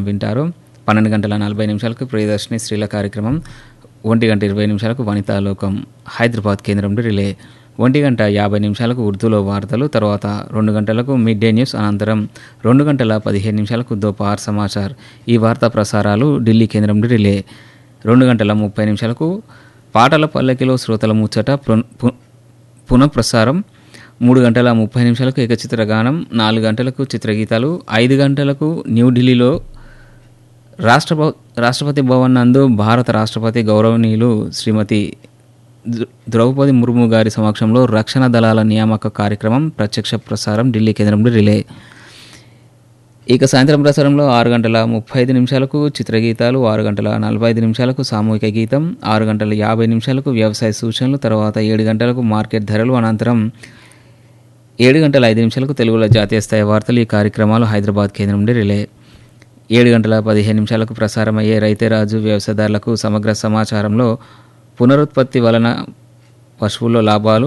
వింటారు పన్నెండు గంటల నలభై నిమిషాలకు ప్రియదర్శిని స్త్రీల కార్యక్రమం ఒంటి గంట ఇరవై నిమిషాలకు వనితాలోకం హైదరాబాద్ కేంద్రం నుండి రిలే ఒంటి గంట యాభై నిమిషాలకు ఉర్దూలో వార్తలు తర్వాత రెండు గంటలకు మిడ్ డే న్యూస్ అనంతరం రెండు గంటల పదిహేను నిమిషాలకు దోపార్ సమాచార్ ఈ వార్తా ప్రసారాలు ఢిల్లీ కేంద్రం నుండి రిలే రెండు గంటల ముప్పై నిమిషాలకు పాటల పల్లకిలో శ్రోతల ముచ్చట పున- పు- పునఃప్రసారం మూడు గంటల ముప్పై నిమిషాలకు ఏకచిత్ర గానం నాలుగు గంటలకు చిత్రగీతాలు ఐదు గంటలకు న్యూఢిల్లీలో రాష్ట్రప రాష్ట్రపతి భవన్ నందు భారత రాష్ట్రపతి గౌరవనీయులు శ్రీమతి ద్ర- ద్రౌపది ముర్ము గారి సమక్షంలో రక్షణ దళాల నియామక కార్యక్రమం ప్రత్యక్ష ప్రసారం ఢిల్లీ కేంద్రంలో రిలే ఇక సాయంత్రం ప్రసారంలో ఆరు గంటల ముప్పై ఐదు నిమిషాలకు చిత్రగీతాలు ఆరు గంటల నలభై ఐదు నిమిషాలకు సామూహిక గీతం ఆరు గంటల యాభై నిమిషాలకు వ్యవసాయ సూచనలు తర్వాత ఏడు గంటలకు మార్కెట్ ధరలు అనంతరం ఏడు గంటల ఐదు నిమిషాలకు తెలుగులో జాతీయ స్థాయి వార్తలు ఈ కార్యక్రమాలు హైదరాబాద్ కేంద్రం నుండి రిలే ఏడు గంటల పదిహేను నిమిషాలకు ప్రసారమయ్యే రైతేరాజు వ్యవసాయదారులకు సమగ్ర సమాచారంలో పునరుత్పత్తి వలన పశువుల్లో లాభాలు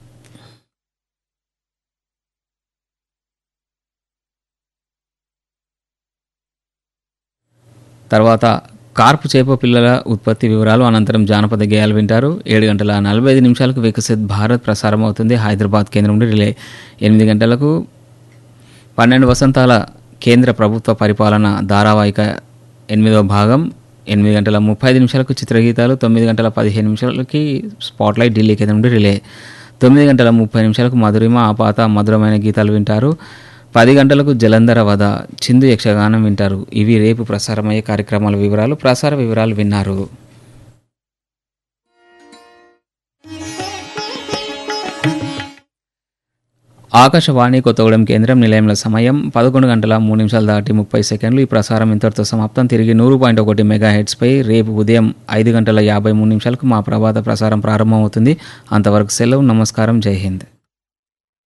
తర్వాత కార్పు చేప పిల్లల ఉత్పత్తి వివరాలు అనంతరం జానపద గేయాలు వింటారు ఏడు గంటల నలభై ఐదు నిమిషాలకు వికసిత్ భారత్ ప్రసారం అవుతుంది హైదరాబాద్ కేంద్రం నుండి రిలే ఎనిమిది గంటలకు పన్నెండు వసంతాల కేంద్ర ప్రభుత్వ పరిపాలన ధారావాహిక ఎనిమిదవ భాగం ఎనిమిది గంటల ముప్పై ఐదు నిమిషాలకు చిత్రగీతాలు తొమ్మిది గంటల పదిహేను నిమిషాలకి స్పాట్లైట్ ఢిల్లీ కేంద్రం నుండి రిలే తొమ్మిది గంటల ముప్పై నిమిషాలకు మధురిమ ఆపాత మధురమైన గీతాలు వింటారు పది గంటలకు జలంధర వద చిందు యక్షగానం వింటారు ఇవి రేపు ప్రసారమయ్యే కార్యక్రమాల వివరాలు ప్రసార వివరాలు విన్నారు ఆకాశవాణి కొత్తగూడెం కేంద్రం నిలయంలో సమయం పదకొండు గంటల మూడు నిమిషాలు దాటి ముప్పై సెకండ్లు ఈ ప్రసారం ఇంతటితో సమాప్తం తిరిగి నూరు పాయింట్ ఒకటి మెగా హెడ్స్పై రేపు ఉదయం ఐదు గంటల యాభై మూడు నిమిషాలకు మా ప్రభాత ప్రసారం ప్రారంభమవుతుంది అంతవరకు సెలవు నమస్కారం జై హింద్